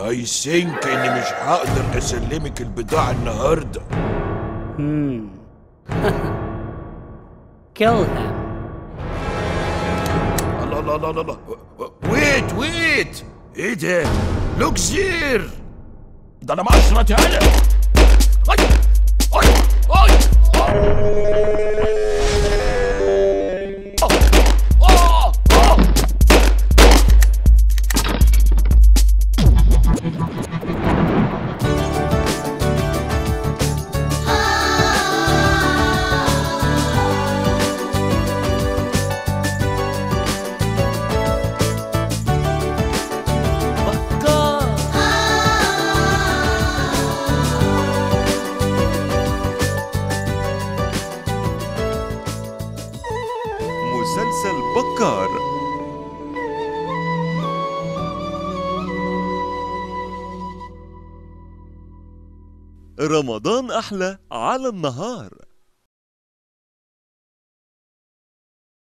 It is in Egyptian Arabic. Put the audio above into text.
I think اني مش هقدر اسلمك البضاعة النهاردة Hmm. Kill him. الله الله الله الله ويت ويت ايه ده لوك زير ده انا معشرة انا أي أي أي آه، آه. بكار مسلسل بكار رمضان أحلى على النهار